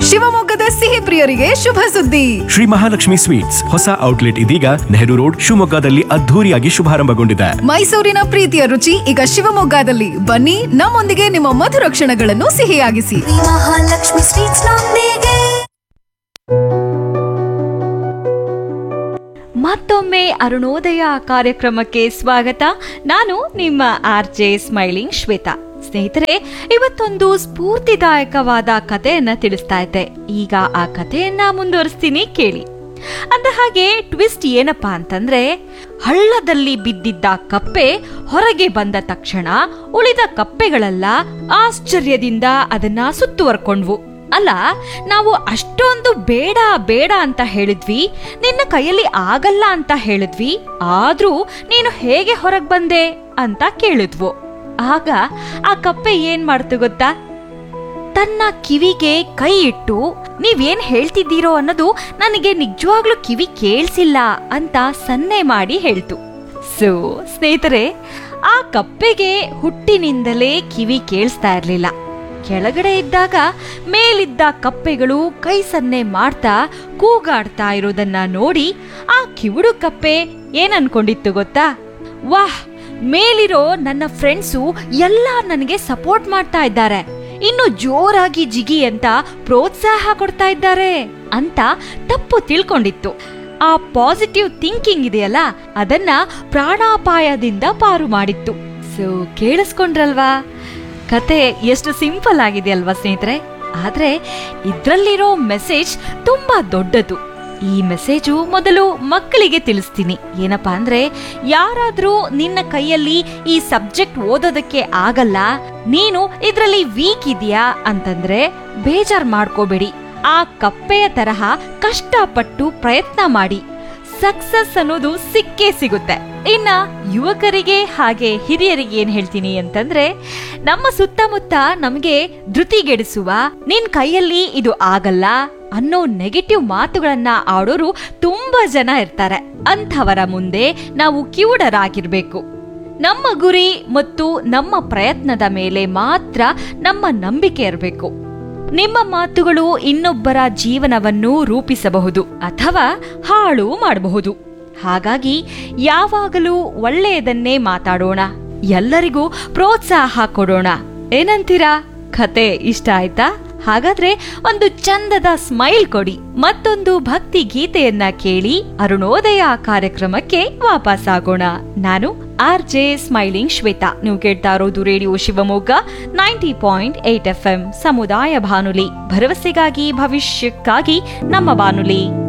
ಶಿವಮೊಗ್ಗದ ಸಿಹಿ ಪ್ರಿಯರಿಗೆ ಶುಭ ಸುದ್ದಿ ಶ್ರೀ ಮಹಾಲಕ್ಷ್ಮಿ ಸ್ವೀಟ್ಸ್ ಹೊಸ ಔಟ್ಲೆಟ್ ಇದೀಗ ನೆಹರು ರೋಡ್ ಶಿವಮೊಗ್ಗದಲ್ಲಿ ಅದ್ಧೂರಿಯಾಗಿ ಶುಭಾರಂಭಗೊಂಡಿದೆ ಮೈಸೂರಿನ ಪ್ರೀತಿಯ ರುಚಿ ಈಗ ಶಿವಮೊಗ್ಗದಲ್ಲಿ ಬನ್ನಿ ನಮ್ಮೊಂದಿಗೆ ನಿಮ್ಮ ಮಧುರ ಕ್ಷಣಗಳನ್ನು ಸಿಹಿಯಾಗಿಸಿ ಶ್ರೀ ಮಹಾಲಕ್ಷ್ಮಿ ಸ್ವೀಟ್ಸ್ ನೊಂದಿಗೆ ಮತ್ತೊಮ್ಮೆ ಅರುಣೋದಯ ಕಾರ್ಯಕ್ರಮಕ್ಕೆ ಸ್ವಾಗತ ನಾನು ನಿಮ್ಮ ಆರ್ ಜೆ ಸ್ಮೈಲಿಂಗ್ ಶ್ವೇತಾ ಸ್ನೇಹಿತರೆ ಇವತ್ತೊಂದು ಸ್ಫೂರ್ತಿದಾಯಕವಾದ ಕಥೆಯನ್ನ ತಿಳಿಸ್ತಾ ಇದ್ದೆ ಈಗ ಆ ಕಥೆಯನ್ನ ಮುಂದುವರಿಸ್ತೀನಿ ಕೇಳಿ ಅಂದ ಹಾಗೆ ಟ್ವಿಸ್ಟ್ ಏನಪ್ಪಾ ಅಂತಂದ್ರೆ ಹಳ್ಳದಲ್ಲಿ ಬಿದ್ದಿದ್ದ ಕಪ್ಪೆ ಹೊರಗೆ ಬಂದ ತಕ್ಷಣ ಉಳಿದ ಕಪ್ಪೆಗಳೆಲ್ಲ ಆಶ್ಚರ್ಯದಿಂದ ಅದನ್ನ ಸುತ್ತುವರ್ಕೊಂಡ್ವು ಅಲ್ಲ ನಾವು ಅಷ್ಟೊಂದು ಬೇಡ ಬೇಡ ಅಂತ ಹೇಳಿದ್ವಿ ನಿನ್ನ ಕೈಯಲ್ಲಿ ಆಗಲ್ಲ ಅಂತ ಹೇಳಿದ್ವಿ ಆದ್ರೂ ನೀನು ಹೇಗೆ ಹೊರಗ್ ಬಂದೆ ಅಂತ ಕೇಳಿದ್ವು ಆಗ ಆ ಕಪ್ಪೆ ಏನ್ ಮಾಡ್ತು ಗೊತ್ತಾ ತನ್ನ ಕಿವಿಗೆ ಕೈ ಇಟ್ಟು ನೀವೇನ್ ಹೇಳ್ತಿದ್ದೀರೋ ಅನ್ನೋದು ನನಗೆ ನಿಜವಾಗ್ಲೂ ಕಿವಿ ಕೇಳಿಸಿಲ್ಲ ಅಂತ ಸನ್ನೆ ಮಾಡಿ ಹೇಳ್ತು ಸೊ ಸ್ನೇಹಿತರೆ ಆ ಕಪ್ಪೆಗೆ ಹುಟ್ಟಿನಿಂದಲೇ ಕಿವಿ ಕೇಳಿಸ್ತಾ ಇರ್ಲಿಲ್ಲ ಕೆಳಗಡೆ ಇದ್ದಾಗ ಮೇಲಿದ್ದ ಕಪ್ಪೆಗಳು ಕೈ ಸನ್ನೆ ಮಾಡ್ತಾ ಕೂಗಾಡ್ತಾ ಇರೋದನ್ನ ನೋಡಿ ಆ ಕಿವುಡು ಕಪ್ಪೆ ಏನ್ ಅನ್ಕೊಂಡಿತ್ತು ಗೊತ್ತಾ ವಾಹ್ ಮೇಲಿರೋ ನನ್ನ ಫ್ರೆಂಡ್ಸು ಎಲ್ಲ ನನಗೆ ಸಪೋರ್ಟ್ ಮಾಡ್ತಾ ಇದ್ದಾರೆ ಇನ್ನು ಜೋರಾಗಿ ಜಿಗಿ ಅಂತ ಪ್ರೋತ್ಸಾಹ ಕೊಡ್ತಾ ಇದ್ದಾರೆ ಅಂತ ತಪ್ಪು ತಿಳ್ಕೊಂಡಿತ್ತು ಆ ಪಾಸಿಟಿವ್ ಥಿಂಕಿಂಗ್ ಇದೆಯಲ್ಲ ಅದನ್ನ ಪ್ರಾಣಾಪಾಯದಿಂದ ಪಾರು ಮಾಡಿತ್ತು ಸೊ ಕೇಳಿಸ್ಕೊಂಡ್ರಲ್ವಾ ಕತೆ ಎಷ್ಟು ಸಿಂಪಲ್ ಆಗಿದೆ ಅಲ್ವಾ ಸ್ನೇಹಿತರೆ ಆದ್ರೆ ಇದ್ರಲ್ಲಿರೋ ಮೆಸೇಜ್ ತುಂಬಾ ದೊಡ್ಡದು ಈ ಮೆಸೇಜು ಮೊದಲು ಮಕ್ಕಳಿಗೆ ತಿಳಿಸ್ತೀನಿ ಏನಪ್ಪಾ ಅಂದ್ರೆ ಯಾರಾದ್ರೂ ನಿನ್ನ ಕೈಯಲ್ಲಿ ಈ ಸಬ್ಜೆಕ್ಟ್ ಓದೋದಕ್ಕೆ ಆಗಲ್ಲ ನೀನು ಇದ್ರಲ್ಲಿ ವೀಕ್ ಇದೆಯಾ ಅಂತಂದ್ರೆ ಬೇಜಾರ್ ಮಾಡ್ಕೋಬೇಡಿ ಆ ಕಪ್ಪೆಯ ತರಹ ಕಷ್ಟಪಟ್ಟು ಪ್ರಯತ್ನ ಮಾಡಿ ಸಕ್ಸಸ್ ಅನ್ನೋದು ಸಿಕ್ಕೇ ಸಿಗುತ್ತೆ ಇನ್ನ ಯುವಕರಿಗೆ ಹಾಗೆ ಹಿರಿಯರಿಗೆ ಏನ್ ಹೇಳ್ತೀನಿ ಅಂತಂದ್ರೆ ನಮ್ಮ ಸುತ್ತಮುತ್ತ ನಮಗೆ ಧೃತಿಗೆಡಿಸುವ ನಿನ್ ಕೈಯಲ್ಲಿ ಇದು ಆಗಲ್ಲ ಅನ್ನೋ ನೆಗೆಟಿವ್ ಮಾತುಗಳನ್ನ ಆಡೋರು ತುಂಬಾ ಜನ ಇರ್ತಾರೆ ಅಂಥವರ ಮುಂದೆ ನಾವು ಕಿವುಡರಾಗಿರ್ಬೇಕು ನಮ್ಮ ಗುರಿ ಮತ್ತು ನಮ್ಮ ಪ್ರಯತ್ನದ ಮೇಲೆ ಮಾತ್ರ ನಮ್ಮ ನಂಬಿಕೆ ಇರಬೇಕು ನಿಮ್ಮ ಮಾತುಗಳು ಇನ್ನೊಬ್ಬರ ಜೀವನವನ್ನು ರೂಪಿಸಬಹುದು ಅಥವಾ ಹಾಳು ಮಾಡಬಹುದು ಹಾಗಾಗಿ ಯಾವಾಗಲೂ ಒಳ್ಳೆಯದನ್ನೇ ಮಾತಾಡೋಣ ಎಲ್ಲರಿಗೂ ಪ್ರೋತ್ಸಾಹ ಕೊಡೋಣ ಏನಂತೀರಾ ಕತೆ ಇಷ್ಟ ಆಯ್ತಾ ಹಾಗಾದ್ರೆ ಒಂದು ಚಂದದ ಸ್ಮೈಲ್ ಕೊಡಿ ಮತ್ತೊಂದು ಭಕ್ತಿ ಗೀತೆಯನ್ನ ಕೇಳಿ ಅರುಣೋದಯ ಕಾರ್ಯಕ್ರಮಕ್ಕೆ ವಾಪಸ್ ಆಗೋಣ ನಾನು ಆರ್ ಜೆ ಸ್ಮೈಲಿಂಗ್ ಶ್ವೇತಾ ನೀವು ಕೇಳ್ತಾ ಇರೋದು radio Shivamogga ninety point eight F M ಸಮುದಾಯ ಬಾನುಲಿ ಭರವಸೆಗಾಗಿ ಭವಿಷ್ಯಕ್ಕಾಗಿ ನಮ್ಮ ಬಾನುಲಿ